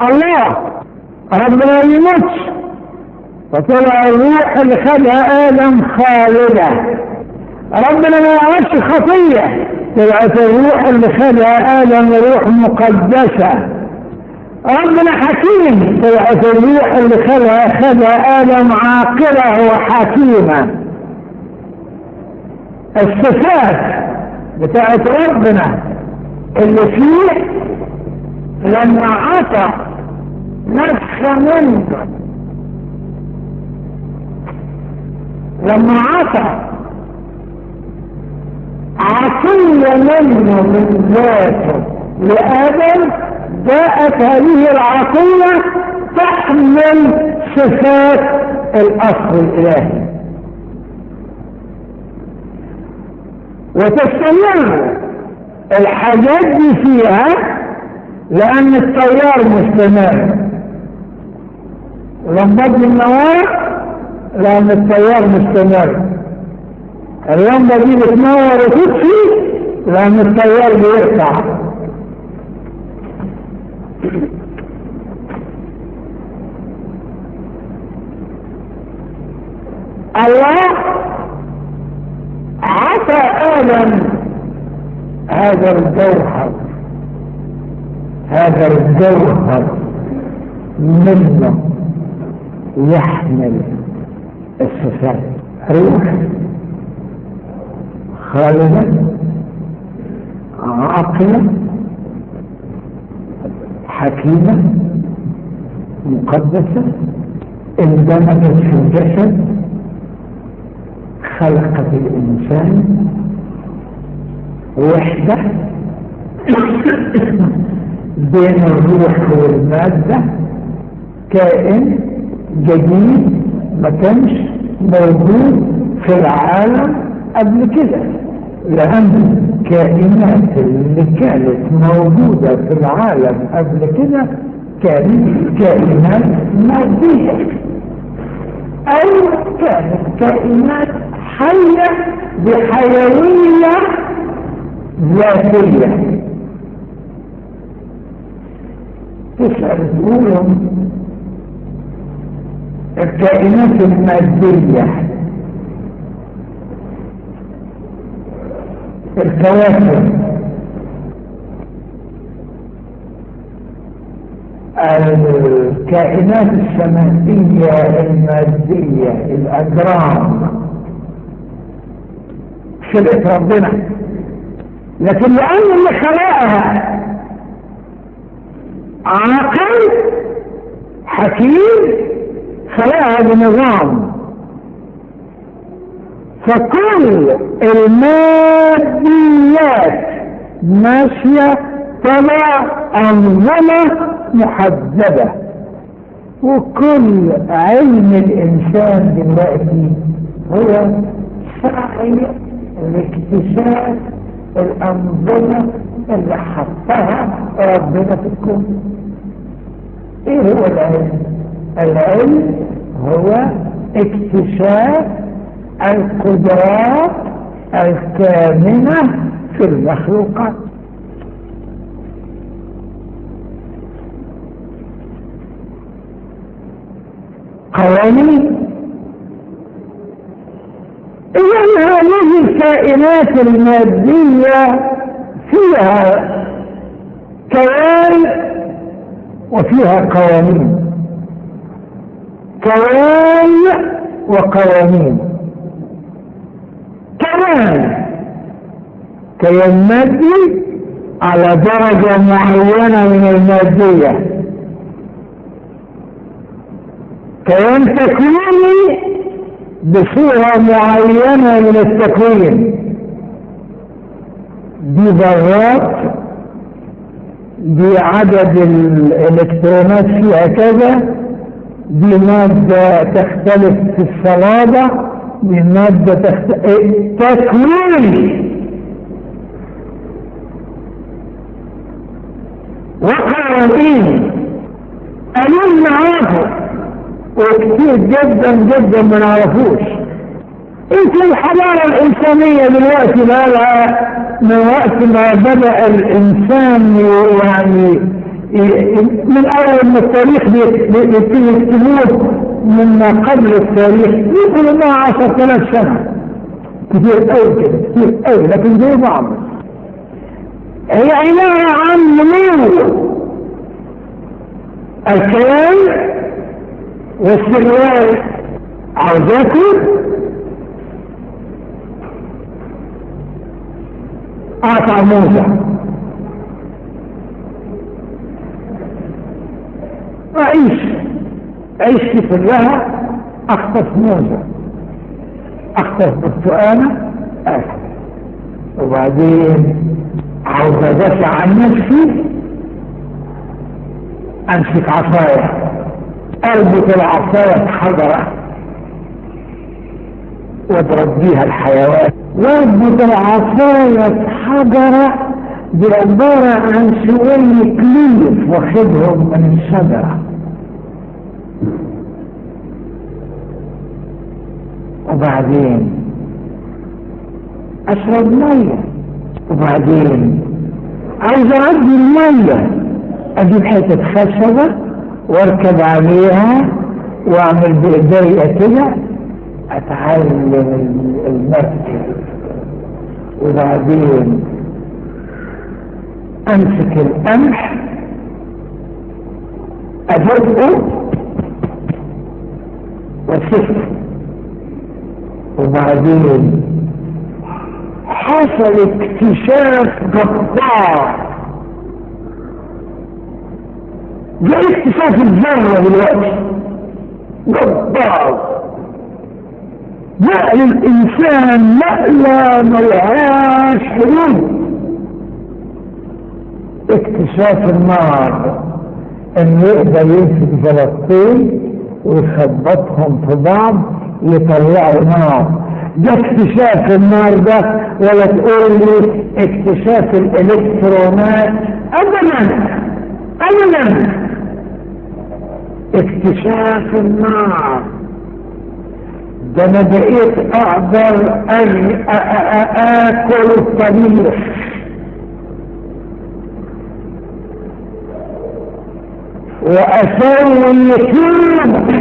الله ربنا ما يموتش فطلع الروح اللي خدها ادم خالده ربنا ما يعملش خطيه طلعت الروح اللي خدها ادم روح مقدسه ربنا حكيم طلعت الروح اللي خدها خدها ادم عاقله وحكيمه الصفات بتاعت ربنا اللي فيه لما عطى نسخة منه لما عطى عطية منه من ذاته لآدم جاءت هذه العطية تحمل صفات الأصل الإلهي وتستمر الحاجات دي فيها لأن التيار مستمر لمبات النوار لأن التيار مستمر اللمبة دي بتنور وتطفي لأن التيار بيرفع الله عطى آدم هذا الجوهر هذا الجوهر منه يحمل الصفات روح خالدة عاقلة حكيمة مقدسة اندمجت في الجسد خلقت الإنسان وحدة بين الروح والمادة كائن جديد ما كانش موجود في العالم قبل كده لأن الكائنات اللي كانت موجودة في العالم قبل كده كانت كائنات مادية أو كانت كائنات حية بحيوية ذاتية تسأل تقولهم الكائنات المادية الكواكب الكائنات السماوية المادية الأجرام خلقت ربنا لكن لأن اللي خلقها عاقل حكيم خلقها بنظام فكل الماديات ماشية تبع أنظمة محددة وكل علم الإنسان دلوقتي هو سعي لاكتشاف الأنظمة اللي حطها ربنا في الكون ايه هو العلم العلم هو اكتشاف القدرات الكامنة في المخلوقات قوانين إذا هذه الكائنات المادية فيها كيان وفيها قوانين كيان وقوانين كمان كيان مادي على درجة معينة من المادية كيان تكويني بصورة معينة من التكوين دي ذرات دي عدد الالكترونات فيها كذا دي مادة تختلف في الصلابة دي مادة تختلف تكوين وقوانين أمين نعرفه وكثير جدا جدا ما نعرفوش انت الحضارة الإنسانية دلوقتي بقى من وقت ما بدأ الإنسان يعني من اول ما التاريخ يبتدي يكتبوه مما قبل التاريخ يقول انها عشر ثلاث سنة كثير قوي كده كثير قوي لكن زي بعض هي عبارة عن نمو الكلام والسريال عاوزاكم قاطع موزة أعيش عيش في الرها أخطف موزة أخطف برتقانة أكل وبعدين عاوز أدافع عن نفسي أمسك عصاية أربط العصاية بحجرة واضرب بيها الحيوان واربط العصاية بحجرة دي عبارة عن شوية ليف واخدهم من الشجرة وبعدين اشرب مية وبعدين عايز اعدي المية اجيب حتة خشبة واركب عليها واعمل بايديا كده اتعلم المركب وبعدين امسك القمح ادقه واسفه وبعدين حصل اكتشاف جبار ده اكتشاف الذره دلوقتي جبار نقل الانسان نقله ملهاش حدود اكتشاف النار انه يقدر يمسك فلسطين ويخبطهم في بعض يطلعوا نار ده اكتشاف النار ده ولا تقول لي اكتشاف الالكترونات ابدا ابدا اكتشاف النار ده انا بقيت اقدر اكل الطبيخ واسوي كل